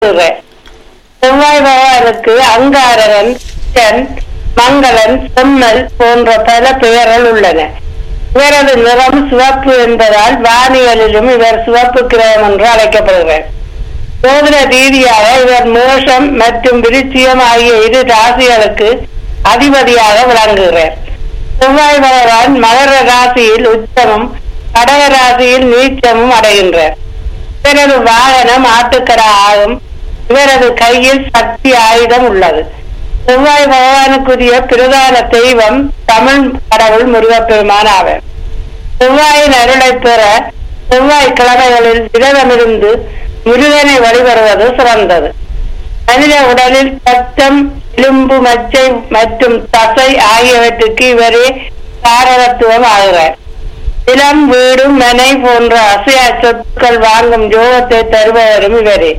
கூறுகிறேன் செவ்வாய் பகவானுக்கு அங்காரகன் சன், மங்களன் செம்மல் போன்ற பல பெயர்கள் உள்ளன இவரது நிறம் சிவப்பு என்பதால் வானியலிலும் இவர் சிவப்பு கிரகம் என்று அழைக்கப்படுகிறார் சோதன ரீதியாக இவர் மேஷம் மற்றும் விருச்சியம் ஆகிய இரு ராசிகளுக்கு அதிபதியாக விளங்குகிறார் செவ்வாய் பகவான் மகர ராசியில் உச்சமும் கடக ராசியில் நீச்சமும் அடைகின்றார் இவரது வாகனம் ஆட்டுக்கடா ஆகும் இவரது கையில் சக்தி ஆயுதம் உள்ளது செவ்வாய் பகவானுக்குரிய பிரதான தெய்வம் தமிழ் கடவுள் முருகப்பெருமான் ஆவர் செவ்வாயின் அருளை பெற செவ்வாய் கிழமைகளில் விரதமிருந்து முருகனை வழிபடுவது சிறந்தது மனித உடலில் சத்தம் எலும்பு மச்சை மற்றும் தசை ஆகியவற்றுக்கு இவரே காரகத்துவம் ஆகிறார் நிலம் வீடு மனை போன்ற அசையா சொத்துக்கள் வாங்கும் யோகத்தை தருபவரும் இவரே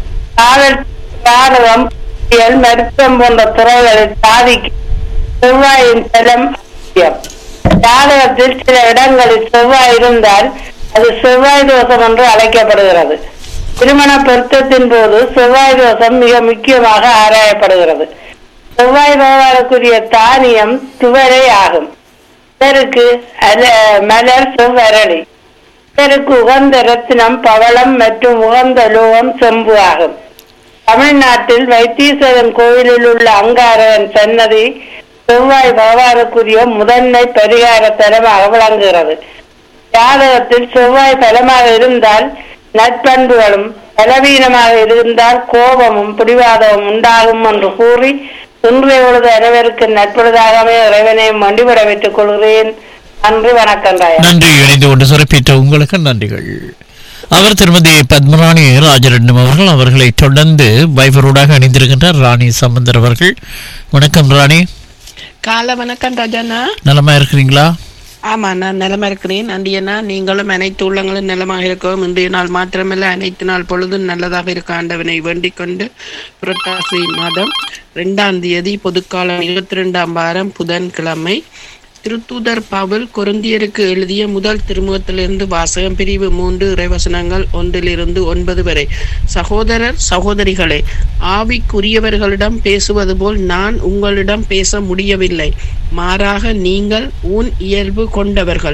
காவல் ராணுவம் பொறியியல், மருத்துவம் போன்ற துறைகளில் சாதிக்கும் செவ்வாயின் தலம் அவசியம். ஜாதகத்தில் சில இடங்களில் செவ்வாய் இருந்தால் அது செவ்வாய் தோஷம் என்று அழைக்கப்படுகிறது திருமண பொருத்தத்தின் போது செவ்வாய் தோஷம் மிக முக்கியமாக ஆராயப்படுகிறது செவ்வாய் பகவானுக்குரிய தானியம் துவரை ஆகும் இதற்கு அல- மலர் செவ்வரளி இதற்கு உகந்த ரத்தினம் பவளம் மற்றும் உகந்த லோகம் செம்பு ஆகும் தமிழ்நாட்டில் வைத்தீஸ்வரன் கோயிலில் உள்ள அங்காரன் சன்னதி செவ்வாய் பகவானுக்குரிய முதன்மை பரிகார தலமாக விளங்குகிறது ஜாதகத்தில் செவ்வாய் பலமாக இருந்தால் நற்பண்புகளும் பலவீனமாக இருந்தால் கோபமும் பிடிவாதமும் உண்டாகும் என்று கூறி இன்றைய பொழுது அனைவருக்கு நட்பொழுதாகவே இறைவனை மண்டிவிட வைத்துக் கொள்கிறேன் நன்றி வணக்கம் ராயா நன்றி இணைந்து கொண்டு சிறப்பித்த உங்களுக்கு நன்றிகள் அவர் திருமதி பத்மராணி ராஜரட்னம் அவர்கள் அவர்களை தொடர்ந்து வைபரோடாக இணைந்திருக்கின்றார் ராணி சம்பந்தர் அவர்கள் வணக்கம் ராணி காலை வணக்கம் ராஜாண்ணா நலமா இருக்கிறீங்களா ஆமா நான் நிலமா இருக்கிறேன் நன்றியண்ணா நீங்களும் அனைத்து உள்ளங்களும் நிலமாக இருக்கவும் இன்றைய நாள் மாத்திரமல்ல அனைத்து நாள் பொழுதும் நல்லதாக இருக்க ஆண்டவனை வேண்டிக் கொண்டு புரட்டாசி மாதம் இரண்டாம் தேதி பொதுக்காலம் இருபத்தி ரெண்டாம் வாரம் புதன்கிழமை திருத்தூதர் பவுல் கொருந்தியருக்கு எழுதிய முதல் திருமுகத்திலிருந்து வாசகம் பிரிவு மூன்று இறைவசனங்கள் ஒன்றிலிருந்து ஒன்பது வரை சகோதரர் சகோதரிகளே ஆவிக்குரியவர்களிடம் பேசுவது போல் நான் உங்களிடம் பேச முடியவில்லை மாறாக நீங்கள் ஊன் இயல்பு கொண்டவர்கள்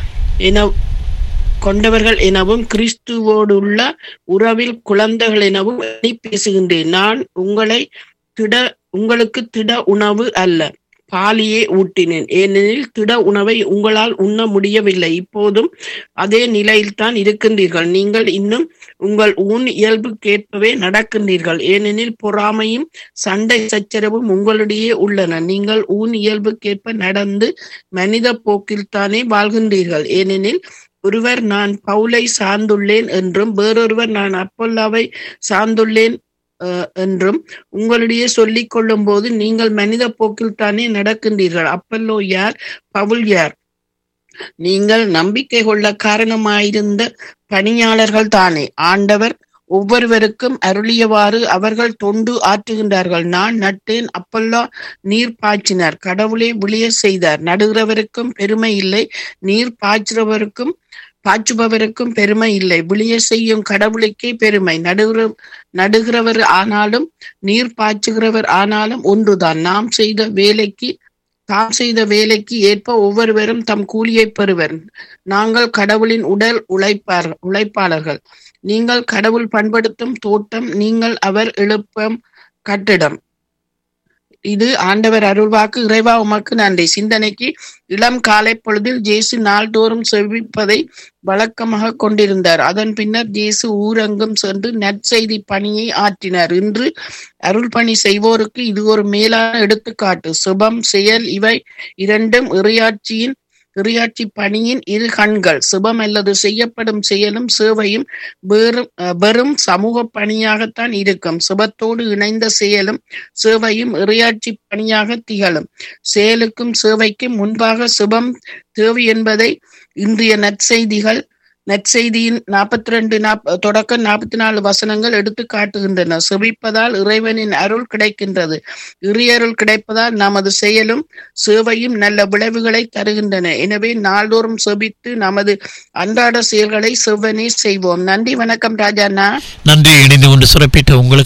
என கொண்டவர்கள் எனவும் கிறிஸ்துவோடுள்ள உறவில் குழந்தைகள் எனவும் எண்ணி பேசுகின்றேன் நான் உங்களை திட உங்களுக்கு திட உணவு அல்ல பாலியே ஊட்டினேன் ஏனெனில் திட உணவை உங்களால் உண்ண முடியவில்லை இப்போதும் அதே நிலையில்தான் இருக்கின்றீர்கள் நீங்கள் இன்னும் உங்கள் ஊன் இயல்புக்கேற்பவே நடக்கின்றீர்கள் ஏனெனில் பொறாமையும் சண்டை சச்சரவும் உங்களிடையே உள்ளன நீங்கள் ஊன் இயல்புக்கேற்ப நடந்து மனித போக்கில்தானே வாழ்கின்றீர்கள் ஏனெனில் ஒருவர் நான் பவுலை சார்ந்துள்ளேன் என்றும் வேறொருவர் நான் அப்போல்லாவை சார்ந்துள்ளேன் அஹ், என்றும் உங்களிடையே சொல்லிக் கொள்ளும் போது நீங்கள் மனித போக்கில் தானே நடக்கின்றீர்கள் அப்பல்லோ யார் பவுல் யார் நீங்கள் நம்பிக்கை கொள்ள காரணமாயிருந்த பணியாளர்கள் தானே ஆண்டவர் ஒவ்வொருவருக்கும் அருளியவாறு அவர்கள் தொண்டு ஆற்றுகின்றார்கள் நான் நட்டேன் அப்பல்லா நீர் பாய்ச்சினார் கடவுளே விளிய செய்தார் நடுகிறவருக்கும் பெருமை இல்லை நீர் பாய்ச்சுறவருக்கும் பாய்ச்சுபவருக்கும் பெருமை இல்லை விளிய செய்யும் கடவுளுக்கே பெருமை நடுகிற நடுகிறவர் ஆனாலும் நீர் பாய்ச்சுகிறவர் ஆனாலும் ஒன்றுதான் நாம் செய்த வேலைக்கு தாம் செய்த வேலைக்கு ஏற்ப ஒவ்வொருவரும் தம் கூலியை பெறுவர் நாங்கள் கடவுளின் உடல் உழைப்பார் உழைப்பாளர்கள் நீங்கள் கடவுள் பண்படுத்தும் தோட்டம் நீங்கள் அவர் எழுப்பும் கட்டிடம் இது ஆண்டவர் அருள்வாக்கு இறைவா உமக்கு நன்றி சிந்தனைக்கு இளம் காலை பொழுதில் ஜேசு நாள்தோறும் செவிப்பதை வழக்கமாக கொண்டிருந்தார் அதன் பின்னர் ஜேசு ஊரெங்கும் சென்று நற்செய்தி பணியை ஆற்றினார் இன்று அருள் பணி செய்வோருக்கு இது ஒரு மேலான எடுத்துக்காட்டு சுபம் செயல் இவை இரண்டும் இறையாட்சியின் இறையாட்சி பணியின் இரு கண்கள் சுபம் அல்லது செய்யப்படும் செயலும் சேவையும் வெறும் அஹ், வெறும் சமூக பணியாகத்தான் இருக்கும் சுபத்தோடு இணைந்த செயலும் சேவையும் இறையாட்சி பணியாக திகழும் செயலுக்கும் சேவைக்கும் முன்பாக சுபம் தேவை என்பதை இன்றைய நற்செய்திகள் நற்செய்தியின் நாற்பத்தி ரெண்டு தொடக்க நாற்பத்தி நாலு வசனங்கள் எடுத்து காட்டுகின்றன செபிப்பதால் இறைவனின் அருள் கிடைக்கின்றது இறையருள் கிடைப்பதால் நமது செயலும் சேவையும் நல்ல விளைவுகளை தருகின்றன எனவே நாள்தோறும் செபித்து நமது அன்றாட செயல்களை செவ்வனே செய்வோம் நன்றி வணக்கம் ராஜாண்ணா நன்றி இணைந்து கொண்டு சிறப்பித்த உங்களுக்கு